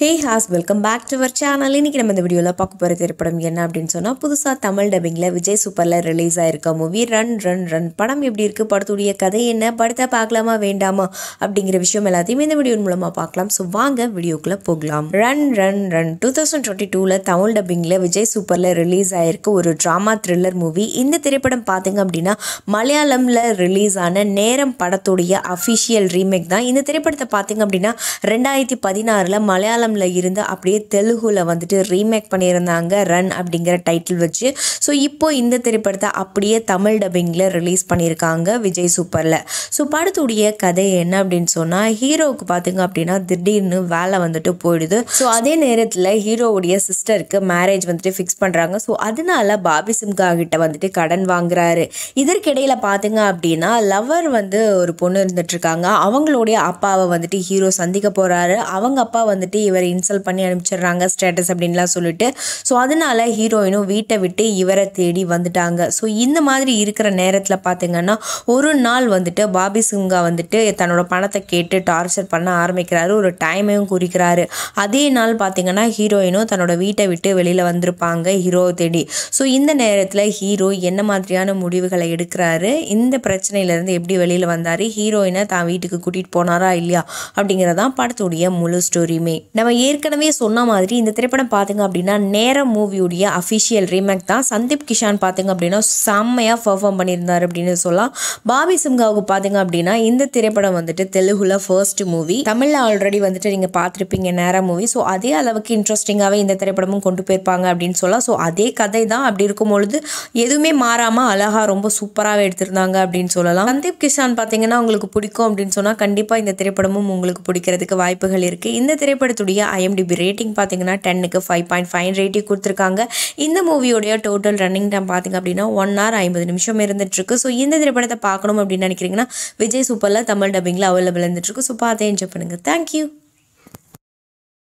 ஹே ஹாஸ் welcome back to our channel இன்றைக்கி நம்ம இந்த வீடியோவில் பார்க்க போகிற திரைப்படம் என்ன அப்படின்னு சொன்னால் புதுசாக தமிழ் டப்பிங்கில் விஜய் சூப்பரில் ரிலீஸ் ஆயிருக்க மூவி ரன் ரன் ரன் படம் எப்படி இருக்குது படத்துடைய கதை என்ன படத்தை பார்க்கலாமா வேண்டாமா அப்படிங்கிற விஷயம் எல்லாத்தையும் இந்த வீடியோ மூலமாக பார்க்கலாம் ஸோ வாங்க வீடியோக்குள்ளே போகலாம் run run run two thousand twenty டூவில் தமிழ் டப்பிங்கில் விஜய் சூப்பரில் ரிலீஸ் ஆயிருக்கு ஒரு ட்ராமா த்ரில்லர் மூவி இந்த திரைப்படம் பார்த்தீங்க அப்படின்னா மலையாளமில் ரிலீஸ் ஆன நேரம் படத்துடைய அஃபிஷியல் ரீமேக் தான் இந்த திரைப்படத்தை பார்த்தீங்க அப்படின்னா ரெண்டாயிரத்தி பதினாறில் மலையாளமில் இருந்து அப்படியே தெலுங்குல வந்துட்டு ரீமேக் பண்ணியிருந்தாங்க ரன் அப்படிங்கிற டைட்டில் வச்சு ஸோ இப்போ இந்த திரைப்படத்தை அப்படியே தமிழ் டப்பிங்கில் ரிலீஸ் பண்ணியிருக்காங்க விஜய் சூப்பரில் ஸோ படத்துடைய கதை என்ன அப்படின்னு சொன்னால் ஹீரோவுக்கு பார்த்தீங்க அப்படின்னா திடீர்னு வேலை வந்துட்டு போயிடுது ஸோ அதே நேரத்தில் ஹீரோவுடைய சிஸ்டருக்கு மேரேஜ் வந்துட்டு ஃபிக்ஸ் பண்ணுறாங்க ஸோ அதனால பாபி சிம்கா கிட்ட வந்துட்டு கடன் வாங்குறாரு இதற்கிடையில் பார்த்தீங்க அப்படின்னா லவர் வந்து ஒரு பொண்ணு இருந்துட்டு இருக்காங்க அவங்களுடைய அப்பாவை வந்துட்டு ஹீரோ சந்திக்க போகிறாரு அவங்க அப்பா வந்துட்டு இவரை இன்சல்ட் பண்ணி அனுப்பிச்சிடுறாங்க ஸ்டேட்டஸ் அப்படின்லாம் சொல்லிட்டு ஸோ அதனால ஹீரோயினும் வீட்டை விட்டு இவரை தேடி வந்துட்டாங்க ஸோ இந்த மாதிரி இருக்கிற நேரத்தில் பார்த்தீங்கன்னா ஒரு நாள் வந்துட்டு பாபி சிங்கா வந்துட்டு தன்னோட பணத்தை கேட்டு டார்ச்சர் பண்ண ஆரம்பிக்கிறாரு ஒரு டைமையும் குறிக்கிறாரு அதே நாள் பார்த்தீங்கன்னா ஹீரோயினும் தன்னோட வீட்டை விட்டு வெளியில் வந்திருப்பாங்க ஹீரோவை தேடி ஸோ இந்த நேரத்தில் ஹீரோ என்ன மாதிரியான முடிவுகளை எடுக்கிறாரு இந்த பிரச்சனையிலேருந்து எப்படி வெளியில் வந்தார் ஹீரோயினை தான் வீட்டுக்கு கூட்டிகிட்டு போனாரா இல்லையா அப்படிங்கிறதான் படத்துடைய முழு ஸ்டோரியுமே நம்ம ஏற்கனவே சொன்ன மாதிரி இந்த திரைப்படம் பார்த்தீங்க அப்படின்னா நேரம் மூவியுடைய அஃபிஷியல் ரீமேக் தான் சந்தீப் கிஷான் பார்த்தீங்க அப்படின்னா செம்மையாக பர்ஃபார்ம் பண்ணியிருந்தார் அப்படின்னு சொல்லலாம் பாபி சிம்காவுக்கு பார்த்தீங்க அப்படின்னா இந்த திரைப்படம் வந்துட்டு தெலுங்குல ஃபர்ஸ்ட் மூவி தமிழில் ஆல்ரெடி வந்துட்டு நீங்கள் பார்த்துருப்பீங்க நேரம் மூவி ஸோ அதே அளவுக்கு இன்ட்ரெஸ்டிங்காகவே இந்த திரைப்படமும் கொண்டு போயிருப்பாங்க அப்படின்னு சொல்லலாம் ஸோ அதே கதை தான் அப்படி இருக்கும் பொழுது எதுவுமே மாறாமல் அழகாக ரொம்ப சூப்பராகவே எடுத்திருந்தாங்க அப்படின்னு சொல்லலாம் சந்தீப் கிஷான் பார்த்தீங்கன்னா உங்களுக்கு பிடிக்கும் அப்படின்னு சொன்னால் கண்டிப்பாக இந்த திரைப்படமும் உங்களுக்கு பிடிக்கிறதுக்கு வாய்ப்புகள் இருக்குது இந்த திரைப்படத்துடைய ஐஎம்டிபி ரேட்டிங் பார்த்தீங்கன்னா டென்னுக்கு ஃபைவ் பாயிண்ட் ஃபைவ் ரேட்டிங் கொடுத்துருக்காங்க இந்த மூவியோடைய டோட்டல் ரன்னிங் டைம் பார்த்தீங்க அப்படின்னா ஒன் ஹவர் ஐம்பது நிமிஷம் இருந்துட்டுருக்கு ஸோ இந்த திரைப்படத்தை பார்க்கணும் அப்படின்னு நினைக்கிறீங்கன்னா விஜய் சூப்பரில் தமிழ் டப்பிங்கில் அவைலபிள் இருந்துட்டுருக்கு ஸோ பார்த்து என்ஜாய் பண்ணுங்கள் தேங்க்யூ